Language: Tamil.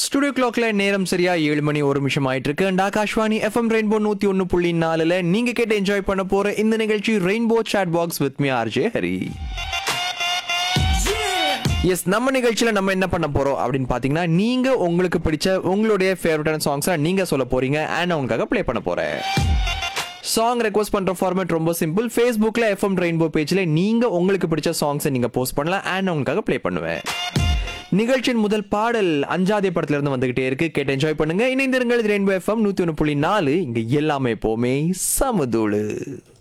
ஸ்டுடியோ கிளாக்ல நேரம் சரியா ஏழு மணி ஒரு நிமிஷம் ஆயிட்டு இருக்கு அண்ட் ஆகாஷ்வாணி எஃப்எம் ரெயின்போ நூத்தி ஒன்னு புள்ளி நாலுல நீங்க கேட்டு என்ஜாய் பண்ண போற இந்த நிகழ்ச்சி rainbow chat box with me RJ Hari S நம்ம நிகழ்ச்சியில நம்ம என்ன பண்ண போறோம் அப்படின்னு பாத்தீங்கன்னா நீங்க உங்களுக்கு பிடிச்ச உங்களுடைய ஃபேவரட்டான சாங்ஸை நீங்க சொல்ல போறீங்க அண்ட் உங்களுக்காக ப்ளே பண்ண போறேன் சாங் ரெக்வஸ்ட் பண்ற ஃபார்மேட் ரொம்ப சிம்பிள் ஃபேஸ்புக்ல எஃப்எம் ரெயின்போ பேஜ்ல நீங்க உங்களுக்கு பிடிச்ச சாங்ஸை நீங்க போஸ்ட் பண்ணலாம் அண்ட் உங்களுக்காக ப்ளே பண்ணுவேன் நிகழ்ச்சியின் முதல் பாடல் அஞ்சாதே படத்துல இருந்து வந்துகிட்டே இருக்கு கேட்டு என்ஜாய் பண்ணுங்க இணைந்திருங்கள் ரெயின்போ எஃப்எம் நூத்தி ஒன்று புள்ளி நாலு இங்க எல்லாமே எப்போவுமே சமதூளு